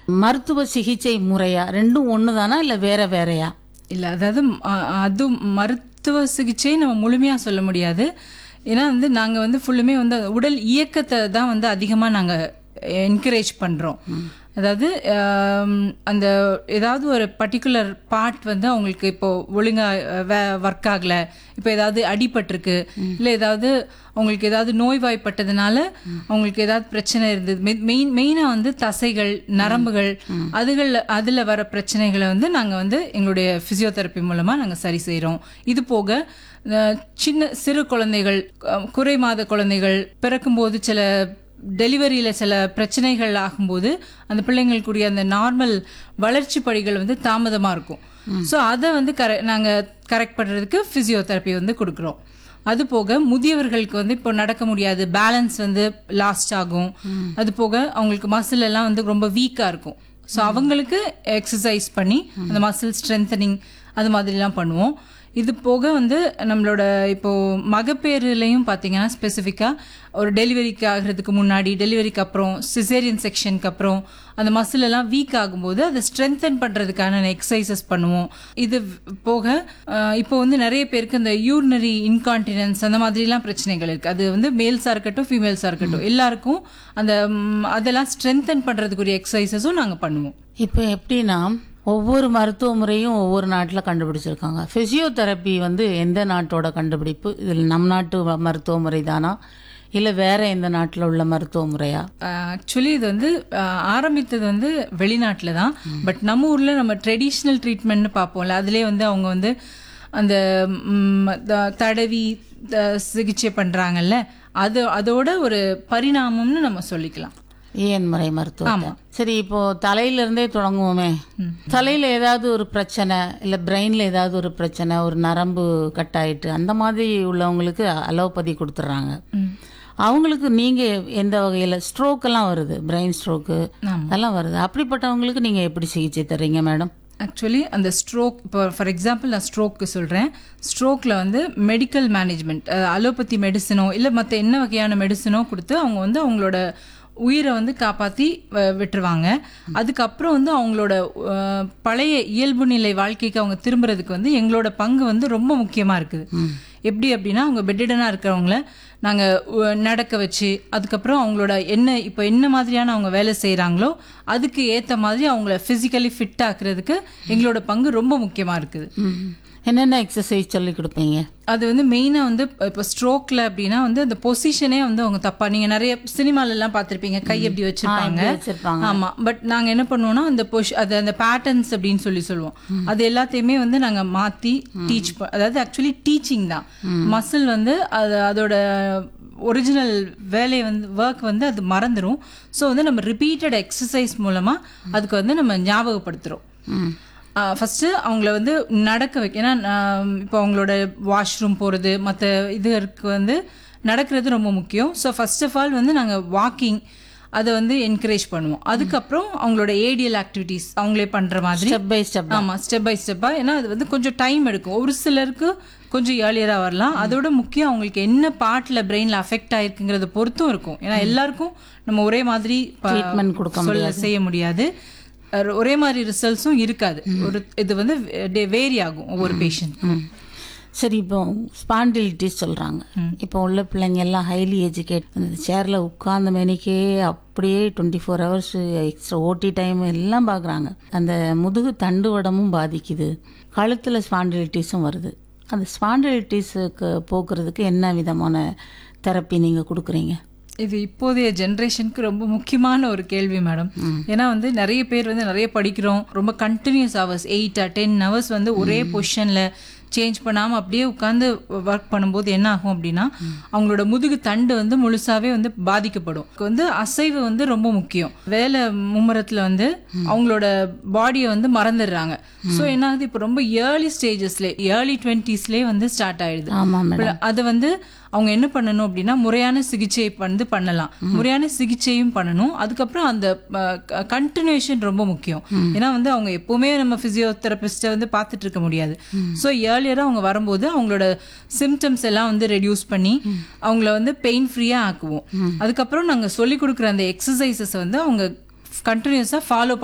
மருத்துவ சிகிச்சை முறையா ரெண்டும் ஒன்று தானா இல்லை வேற வேறையா இல்லை அதாவது அ- அது மருத்துவ சிகிச்சை நம்ம முழுமையாக சொல்ல முடியாது ஏன்னா வந்து நாங்கள் வந்து ஃபுல்லுமே வந்து உடல் இயக்கத்தை தான் வந்து அதிகமாக நாங்கள் என்கரேஜ் பண்ணுறோம் அதாவது ஆம், அந்த ஏதாவது ஒரு பர்டிகுலர் பார்ட் வந்து அவங்களுக்கு இப்போ ஒழுங்காக ஒர்க் ஆகலை இப்போ ஏதாவது அடிபட்டிருக்கு இல்லை ஏதாவது அவங்களுக்கு ஏதாவது நோய்வாய்ப்பட்டதுனால அவங்களுக்கு ஏதாவது பிரச்சனை இருந்தது மெயின் மெயினாக வந்து தசைகள் நரம்புகள் அதுகள் அதில் வர பிரச்சனைகளை வந்து நாங்கள் வந்து எங்களுடைய ஃபிசியோதெரப்பி மூலமாக நாங்கள் சரி செய்கிறோம் இது போக அஹ், சின்ன சிறு குழந்தைகள் அஹ், குறை மாத குழந்தைகள் பிறக்கும்போது சில டெலிவரியில் சில பிரச்சனைகள் ஆகும்போது அந்த பிள்ளைங்களுக்குரிய அந்த நார்மல் வளர்ச்சி படிகள் வந்து தாமதமாக இருக்கும் ஸோ அதை வந்து கரெ நாங்கள் கரெக்ட் பண்ணுறதுக்கு ஃபிசியோதெரப்பி வந்து கொடுக்குறோம் அது போக முதியவர்களுக்கு வந்து இப்போ நடக்க முடியாது பேலன்ஸ் வந்து லாஸ்ட் ஆகும் அது போக அவங்களுக்கு மசில் எல்லாம் வந்து ரொம்ப வீக்காக இருக்கும் ஸோ அவங்களுக்கு எக்ஸசைஸ் பண்ணி அந்த மசில் ஸ்ட்ரென்தனிங் அது மாதிரிலாம் பண்ணுவோம் இது போக வந்து நம்மளோட இப்போ மகப்பேறுலையும் பார்த்தீங்கன்னா ஸ்பெசிஃபிக்காக ஒரு டெலிவரிக்கு ஆகிறதுக்கு முன்னாடி டெலிவரிக்கு அப்புறம் சிசேரியன் செக்ஷனுக்கு அப்புறம் அந்த மசில் எல்லாம் வீக் ஆகும்போது அதை ஸ்ட்ரென்தன் பண்ணுறதுக்கான எக்ஸசைசஸ் பண்ணுவோம் இது போக அஹ், இப்போ வந்து நிறைய பேருக்கு இந்த யூரினரி இன்கான்டினன்ஸ் அந்த மாதிரிலாம் பிரச்சனைகள் இருக்குது அது வந்து மேல்ஸாக இருக்கட்டும் ஃபீமேல்ஸாக இருக்கட்டும் எல்லாருக்கும் அந்த ம், அதெல்லாம் ஸ்ட்ரென்தன் பண்ணுறதுக்குரிய எக்ஸசைசஸும் நாங்கள் பண்ணுவோம் இப்போ எப்படின்னா ஒவ்வொரு மருத்துவ முறையும் ஒவ்வொரு நாட்டில் கண்டுபிடிச்சிருக்காங்க ஃபிசியோதெரப்பி வந்து எந்த நாட்டோட கண்டுபிடிப்பு இதில் நம் நாட்டு வ- மருத்துவ முறை தானா இல்லை வேற எந்த நாட்டில் உள்ள மருத்துவ முறையா ஆக்சுவலி இது வந்து அஹ், ஆரம்பித்தது வந்து வெளிநாட்டில் தான் பட் நம்ம ஊரில் நம்ம ட்ரெடிஷ்னல் ட்ரீட்மெண்ட்னு பார்ப்போம்ல அதுலேயே வந்து அவங்க வந்து அந்த ம், த- தடவி த- சிகிச்சை பண்ணுறாங்கல்ல அது அதோட ஒரு பரிணாமம்னு நம்ம சொல்லிக்கலாம் ஏஎன் முறை மருத்துவம் சரி இப்போ தலையில இருந்தே தொடங்குவோமே தலையில ஏதாவது ஒரு பிரச்சனை இல்லை பிரெயின்ல ஏதாவது ஒரு பிரச்சனை ஒரு நரம்பு கட் ஆயிட்டு அந்த மாதிரி உள்ளவங்களுக்கு அலோபதி கொடுத்துட்றாங்க அவங்களுக்கு நீங்க எந்த வகையில் ஸ்ட்ரோக் எல்லாம் வருது பிரெயின் ஸ்ட்ரோக்கு அதெல்லாம் வருது அப்படிப்பட்டவங்களுக்கு நீங்க எப்படி சிகிச்சை தர்றீங்க மேடம் ஆக்சுவலி அந்த ஸ்ட்ரோக் இப்போ ஃபார் எக்ஸாம்பிள் நான் ஸ்ட்ரோக்கு சொல்கிறேன் ஸ்ட்ரோக்கில் வந்து மெடிக்கல் மேனேஜ்மெண்ட் அலோபதி மெடிசனோ இல்லை மற்ற என்ன வகையான மெடிசனோ கொடுத்து அவங்க வந்து அவங்களோட உயிரை வந்து காப்பாற்றி விட்டுருவாங்க அதுக்கப்புறம் வந்து அவங்களோட அஹ், பழைய இயல்பு நிலை வாழ்க்கைக்கு அவங்க திரும்புறதுக்கு வந்து எங்களோட பங்கு வந்து ரொம்ப முக்கியமாக இருக்குது எப்படி அப்படின்னா அவங்க பெட்டடனாக இருக்கிறவங்கள நாங்கள் நடக்க வச்சு அதுக்கப்புறம் அவங்களோட என்ன இப்போ என்ன மாதிரியான அவங்க வேலை செய்கிறாங்களோ அதுக்கு ஏற்ற மாதிரி அவங்கள ஃபிசிக்கலி ஃபிட் ஆக்குறதுக்கு எங்களோட பங்கு ரொம்ப முக்கியமாக இருக்குது என்னென்ன எக்ஸசைஸ் சொல்லி கொடுப்பீங்க அது வந்து மெயினாக வந்து இப்போ ஸ்ட்ரோக்கில் அப்படின்னா வந்து அந்த பொசிஷனே வந்து அவங்க தப்பாக நீங்கள் நிறைய சினிமாலெல்லாம் பார்த்துருப்பீங்க கை எப்படி வச்சுருப்பாங்க வச்சிருப்பாங்க ஆமா பட் நாங்க என்ன பண்ணுவோம்னா அந்த பொஷ் அது அந்த பேட்டர்ன்ஸ் அப்படின்னு சொல்லி சொல்லுவோம் அது எல்லாத்தையுமே வந்து நாங்க மாத்தி டீச் அதாவது ஆக்சுவலி டீச்சிங் தான் மசில் வந்து அது அதோட ஒரிஜினல் வேலையை வந்து ஒர்க் வந்து அது மறந்துடும் ஸோ வந்து நம்ம ரிப்பீட்டட் எக்ஸசைஸ் மூலமா அதுக்கு வந்து நம்ம ஞாபகப்படுத்துறோம் ம் ஃபஸ்ட்டு அவங்கள வந்து நடக்க வைக்க ஏன்னா நான் இப்போ அவங்களோட வாஷ்ரூம் போகிறது மற்ற இதுக்கு வந்து நடக்கிறது ரொம்ப முக்கியம் ஸோ ஃபர்ஸ்ட் ஆஃப் ஆல் வந்து நாங்கள் வாக்கிங் அதை வந்து என்கரேஜ் பண்ணுவோம் அதுக்கப்புறம் அவங்களோட ஏடியல் ஆக்டிவிட்டீஸ் அவங்களே பண்ணுற மாதிரி ஸ்டெப் பை ஸ்டெப் ஆமாம் ஸ்டெப் பை ஸ்டெப்பாக ஏன்னா அது வந்து கொஞ்சம் டைம் எடுக்கும் ஒரு சிலருக்கு கொஞ்சம் ஏர்லியராக வரலாம் அதோட முக்கியம் அவங்களுக்கு என்ன பார்ட்டில் பிரெயினில் அஃபெக்ட் ஆயிருக்குங்கிறத பொறுத்தும் இருக்கும் ஏன்னா எல்லாருக்கும் நம்ம ஒரே மாதிரி ப- Treatment கொடுக்க சொல்ல செய்ய முடியாது அஹ் ஒரே மாதிரி ரிசல்ட்ஸும் இருக்காது ஒரு இது வந்து வேரி ஆகும் ஒவ்வொரு பேஷண்ட் ம். சரி இப்போ ஸ்பாண்டிலிட்டிஸ் சொல்கிறாங்க இப்போ உள்ள பிள்ளைங்க எல்லாம் ஹைலி எஜுகேட் அந்த சேரில் உட்கார்ந்த மேனிக்கே அப்படியே twenty four hours extra OT time எல்லாம் பார்க்குறாங்க அந்த முதுகு தண்டுவடமும் பாதிக்குது கழுத்தில் ஸ்பாண்டிலிட்டிஸும் வருது அந்த ஸ்பாண்டிலிட்டிஸுக்கு போக்குறதுக்கு என்ன விதமான தெரப்பி நீங்கள் கொடுக்குறீங்க இது இப்போதைய ஜென்ரேஷனுக்கு ரொம்ப முக்கியமான ஒரு கேள்வி மேடம் ஏன்னா வந்து நிறைய பேர் வந்து நிறைய படிக்கிறோம் ரொம்ப continuous hours eight ten hours வந்து ஒரே பொசிஷனில் சேஞ்ச் பண்ணாமல் அப்படியே உட்காந்து ஒர்க் பண்ணும்போது என்ன ஆகும் அப்படின்னா அவங்களோட முதுகு தண்டு வந்து முழுசாவே வந்து பாதிக்கப்படும் இதுக்கு வந்து அசைவு வந்து ரொம்ப முக்கியம் வேலை மும்முரத்தில் வந்து அவங்களோட பாடியை வந்து மறந்துடுறாங்க ஸோ என்ன ஆகுது இப்போ ரொம்ப ஏர்லி ஸ்டேஜஸ்லேயே ஏர்லி டுவெண்ட்டீஸ்லேயே வந்து ஸ்டார்ட் ஆயிடுது ஆமாம் மேடம் இப்ப அதை வந்து அவங்க என்ன பண்ணணும் அப்படின்னா முறையான சிகிச்சை வந்து பண்ணலாம் முறையான சிகிச்சையும் பண்ணணும் அதுக்கப்புறம் அந்த கண்டினியூஷன் ரொம்ப முக்கியம் ஏன்னா வந்து அவங்க எப்பவுமே நம்ம பிசியோதெரபிஸ்ட்டை வந்து பார்த்துட்டு இருக்க முடியாது ஸோ ஏர்லியராக அவங்க வரும்போது அவங்களோட சிம்டம்ஸ் எல்லாம் வந்து ரெடியூஸ் பண்ணி அவங்கள வந்து பெயின் ஃப்ரீயாக ஆக்குவோம் அதுக்கப்புறம் நாங்கள் சொல்லி கொடுக்குற அந்த எக்ஸசைசஸ் வந்து அவங்க கண்டினியூஸாக ஃபாலோ